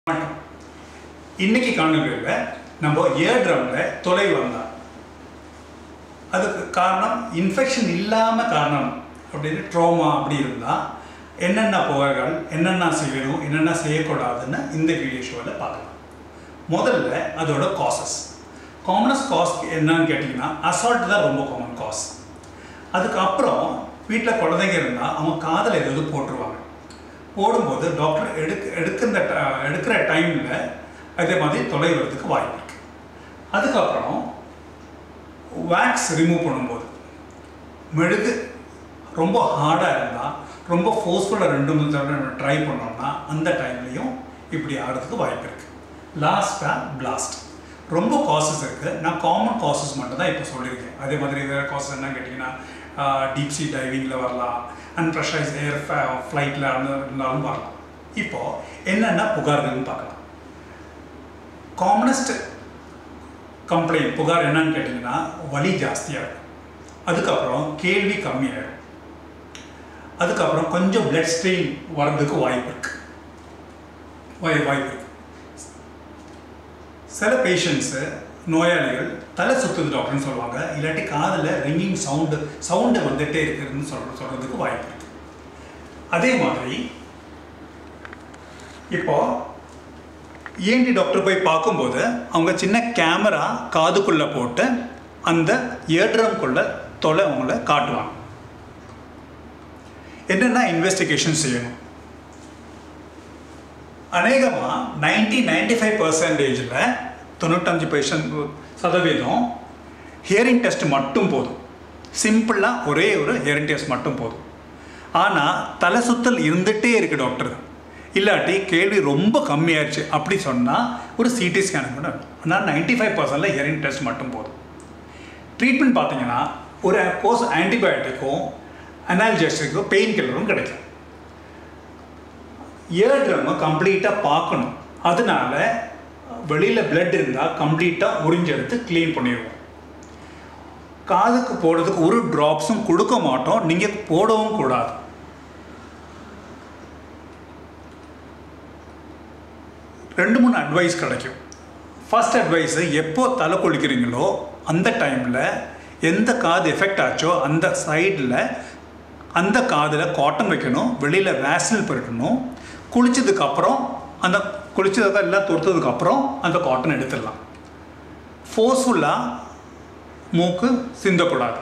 வணக்கம் இன்னைக்கு காணொலியில் நம்ம இயர் ட்ரம்மில் தொலை வந்தா அதுக்கு காரணம் இன்ஃபெக்ஷன் இல்லாமல் காரணம் அப்படின்னு ட்ரோமா அப்படி இருந்தால் என்னென்ன புகார்கள் என்னென்ன செய்யணும் என்னென்ன செய்யக்கூடாதுன்னு இந்த வீடியோ ஷோவில் பார்க்கலாம் முதல்ல அதோட காசஸ் காமனஸ் காஸ் என்னன்னு கேட்டிங்கன்னா அசால்ட் தான் ரொம்ப காமன் காஸ் அதுக்கப்புறம் வீட்டில் குழந்தைங்க இருந்தால் அவங்க காதில் ஏதாவது போட்டுருவாங்க போடும்போது டாக்டர் எடுக்க எடுக்கிற ட- எடுக்கிற டைமில் அதே மாதிரி தொலை வரதுக்கு வாய்ப்பு இருக்கு அதுக்கப்புறம் வேக்ஸ் ரிமூவ் பண்ணும்போது மெழுகு ரொம்ப ஹார்டாக இருந்தால் ரொம்ப ஃபோர்ஸ்ஃபுல்லாக ரெண்டு மூணு தடவை ட்ரை பண்ணோம்னா அந்த டைம்லையும் இப்படி ஆகிறதுக்கு வாய்ப்பு இருக்குது லாஸ்ட்டாக பிளாஸ்ட் ரொம்ப காசஸ் இருக்குது நான் காமன் காசஸ் மட்டும் தான் இப்போ சொல்லியிருக்கேன் அதே மாதிரி வேறு காசஸ் என்ன கேட்டிங்கன்னா டீப் சி டைவிங்கில் வரலாம் அன்ப்ரெஷரைஸ் ஏர் ஃப்ளைட்டில் இருந்தாலும் வரலாம் இப்போது என்னென்ன புகார்கள்னு பார்க்கலாம் காமனஸ்ட் கம்ப்ளைண்ட் புகார் என்னன்னு கேட்டிங்கன்னா வலி ஜாஸ்தியாக இருக்கும் அதுக்கப்புறம் கேள்வி கம்மியாயிடும் அதுக்கப்புறம் கொஞ்சம் பிளட் ஸ்ட்ரெயின் வர்றதுக்கு வாய்ப்பு இருக்கு வாய் வாய்ப்பு இருக்கு சில பேஷண்ட்ஸு நோயாளிகள் தலை சுத்துது டாக்டர்னு சொல்லுவாங்க இல்லாட்டி காதில் ரிங்கிங் சவுண்டு சவுண்டு வந்துட்டே இருக்குதுன்னு சொல்ற சொல்கிறதுக்கு வாய்ப்பு இருக்கு அதே மாதிரி இப்போ ஏன்டி டாக்டர் போய் பார்க்கும்போது அவங்க சின்ன கேமரா காதுக்குள்ளே போட்டு அந்த இயர்ட்ரம்குள்ளே தொலை அவங்கள காட்டுவாங்க என்னென்ன இன்வெஸ்டிகேஷன் செய்யணும் அநேகமாக நைன்டி நைன்டி ஃபைவ் பர்சன்டேஜில் தொண்ணூத்தஞ்சு பர்சன்ட் சதவீதம் ஹியரிங் டெஸ்ட் மட்டும் போதும் சிம்பிளாக ஒரே ஒரு ஹியரிங் டெஸ்ட் மட்டும் போதும் ஆனால் தலை சுத்தல் இருந்துகிட்டே இருக்கு டாக்டர் இல்லாட்டி கேள்வி ரொம்ப கம்மியாயிருச்சு அப்படி சொன்னால் ஒரு சிடி ஸ்கேன் கூட ஆனால் நைன்டி ஃபைவ் பர்சன்டில் ஹியரிங் டெஸ்ட் மட்டும் போதும் ட்ரீட்மெண்ட் பார்த்தீங்கன்னா ஒரு கோர்ஸ் ஆன்டிபயோட்டிக்கும் அனால்ஜெஸ்டிக்கும் பெயின் கில்லரும் கிடைக்கும் இயர் ட்ரம்மை கம்ப்ளீட்டாக பார்க்கணும் அதனால வெளியில் blood இருந்தால் கம்ப்ளீட்டாக உறிஞ்செடுத்து க்ளீன் பண்ணிடுவோம் காதுக்கு போடுறதுக்கு ஒரு ட்ராப்ஸும் கொடுக்க மாட்டோம் நீங்கள் போடவும் கூடாது ரெண்டு மூணு அட்வைஸ் கிடைக்கும் ஃபர்ஸ்ட் அட்வைஸு எப்போ தலை குளிக்கிறீங்களோ அந்த டைமில் எந்த காது எஃபெக்ட் ஆச்சோ அந்த சைடில் அந்த காதில் காட்டன் வைக்கணும் வெளியில் வேசல் பெருக்கணும் குளிச்சதுக்கப்புறம் அந்த குளிச்சதுக்கு எல்லாம் தொடுத்ததுக்கப்புறம் அந்த காட்டன் எடுத்துடலாம் ஃபோர்ஸ்ஃபுல்லாக மூக்கு சிந்தக்கூடாது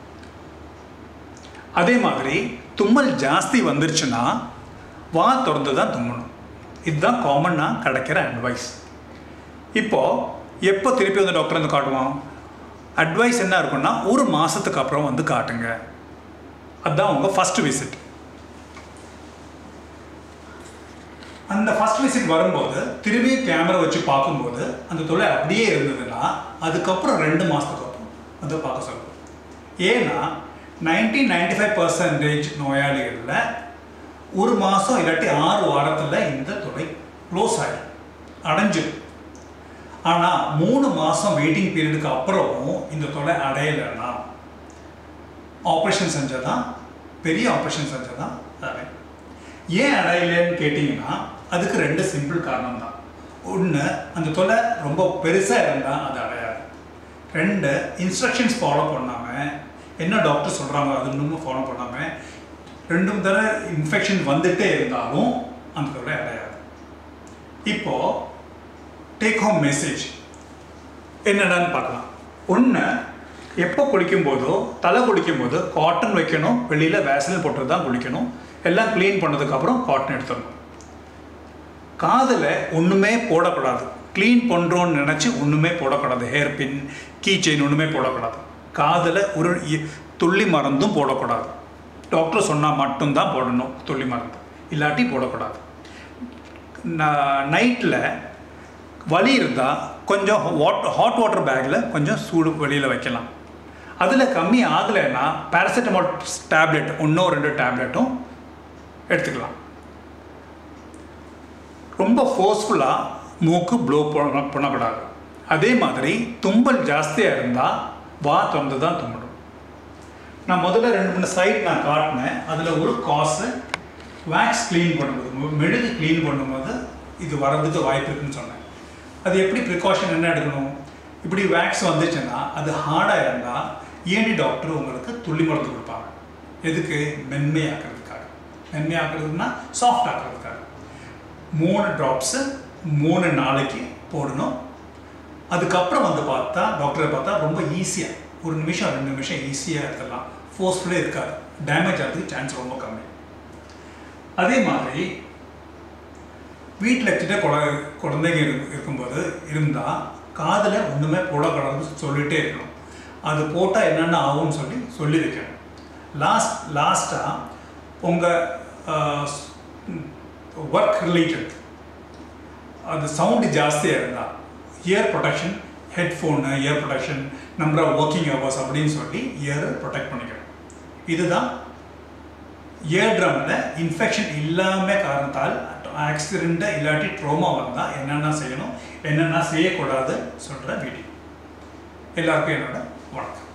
அதே மாதிரி தும்மல் ஜாஸ்தி வந்துருச்சுன்னா வா திறந்து தான் தும்மணும் இதுதான் காமனாக கிடைக்கிற அட்வைஸ் இப்போது எப்போ திருப்பி வந்து டாக்டர் வந்து காட்டுவான் அட்வைஸ் என்ன இருக்குன்னா ஒரு மாதத்துக்கு அப்புறம் வந்து காட்டுங்க அதுதான் உங்கள் ஃபஸ்ட் விசிட் அந்த ஃபர்ஸ்ட் விசிட் வரும்போது திரும்பி கேமரா வச்சு பார்க்கும்போது அந்த தொலை அப்படியே இருந்ததுன்னா அதுக்கப்புறம் ரெண்டு மாதத்துக்கு அப்புறம் வந்து பார்க்க சொல்லுவோம் ஏன்னா நைன்டி நைன்டி ஃபைவ் பர்சன்டேஜ் நோயாளிகளில் ஒரு மாதம் இல்லாட்டி ஆறு வாரத்தில் இந்த தொலை க்ளோஸ் ஆகிடும் அடைஞ்சிடும் ஆனால் மூணு மாதம் வெயிட்டிங் பீரியடுக்கு அப்புறமும் இந்த தொலை அடையலைன்னா ஆப்ரேஷன் செஞ்சால் தான் பெரிய ஆப்ரேஷன் செஞ்சால் தான் அடையும் ஏன் அடையலைன்னு கேட்டிங்கன்னா அதுக்கு ரெண்டு சிம்பிள் காரணம் தான் ஒன்று அந்த தொலை ரொம்ப பெருசாக இருந்தால் அது அடையாது ரெண்டு இன்ஸ்ட்ரக்ஷன்ஸ் ஃபாலோ பண்ணாமல் என்ன டாக்டர் சொல்கிறாங்க அது இன்னமும் ஃபாலோ பண்ணாமல் ரெண்டும் தடவை இன்ஃபெக்ஷன் வந்துட்டே இருந்தாலும் அந்த தொலை அடையாது இப்போது டேக் ஹோம் மெசேஜ் என்னென்னு பார்க்கலாம் ஒன்று எப்போ குளிக்கும்போதோ தலை குளிக்கும்போது காட்டன் வைக்கணும் வெளியில் வேசலின் போட்டு தான் குளிக்கணும் எல்லாம் க்ளீன் பண்ணதுக்கப்புறம் காட்டன் எடுத்துடணும் காதில் ஒன்றுமே போடக்கூடாது க்ளீன் பண்ணுறோன்னு நினச்சி ஒன்றுமே போடக்கூடாது ஹேர் பின் கீ செயின் ஒன்றுமே போடக்கூடாது காதில் ஒரு இ- துள்ளி மருந்தும் போடக்கூடாது டாக்டர் சொன்னால் மட்டும்தான் போடணும் துள்ளி மருந்து இல்லாட்டி போடக்கூடாது நைட்டில் வலி இருந்தால் கொஞ்சம் வாட் ஹாட் வாட்டர் பேக்கில் கொஞ்சம் சூடு வெளியில் வைக்கலாம் அதில் கம்மி ஆகலைன்னா பேராசிட்டமால் டேப்லெட் ஒன்றோ ரெண்டு டேப்லெட்டும் எடுத்துக்கலாம் ரொம்ப ஃபோர்ஸ்ஃபுல்லாக மூக்கு ப்ளோ பண்ண பண்ணக்கூடாது அதே மாதிரி தும்பல் ஜாஸ்தியாக இருந்தால் வா திறந்து தான் தும்பணும் நான் முதல்ல ரெண்டு மூணு சைட் நான் காட்டினேன் அதில் ஒரு காசு வேக்ஸ் க்ளீன் பண்ணும்போது மெழுகு க்ளீன் பண்ணும்போது இது வரதுக்கு வாய்ப்பு இருக்குன்னு சொன்னேன் அது எப்படி ப்ரிகாஷன் என்ன எடுக்கணும் இப்படி வேக்ஸ் வந்துச்சுன்னா அது ஹார்டாக இருந்தால் இஎன்டி டாக்டர் உங்களுக்கு துள்ளி மருந்து கொடுப்பாங்க எதுக்கு மென்மையாக்குறதுக்காக மென்மையாக்குறதுன்னா சாஃப்ட் ஆக்குறதுக்காக மூணு ட்ராப்ஸு மூணு நாளைக்கு போடணும் அதுக்கப்புறம் வந்து பார்த்தா டாக்டரை பார்த்தா ரொம்ப ஈஸியாக ஒரு நிமிஷம் ரெண்டு நிமிஷம் ஈஸியாக எடுத்துடலாம் ஃபோர்ஸ்ஃபுல்லே இருக்காது டேமேஜ் ஆகிறதுக்கு சான்ஸ் ரொம்ப கம்மி அதே மாதிரி வீட்டில் கிட்ட குழ குழந்தைங்க இரு- இருக்கும்போது இருந்தால் காதில் ஒன்றுமே போடக்கூடாதுன்னு சொல்லிகிட்டே இருக்கணும் அது போட்டால் என்னென்ன ஆகும்னு சொல்லி சொல்லி வைக்கணும் லாஸ்ட் லாஸ்ட்டாக உங்கள் ஒர்க் ரிலேட்டட் அது சவுண்டு ஜாஸ்தியாக இருந்தால் ear protection headphone ear protection number of working hours அப்படின்னு சொல்லி இயரை ப்ரொடெக்ட் பண்ணிக்கணும் இதுதான் இயர் ட்ரம்மில் இன்ஃபெக்ஷன் இல்லாமல் காரணத்தால் ஆக்சிடெண்ட்டு இல்லாட்டி ட்ரோமா வந்தால் என்னென்ன செய்யணும் என்னென்ன செய்யக்கூடாது சொல்கிற வீடியோ எல்லாருக்கும் என்னோட வணக்கம்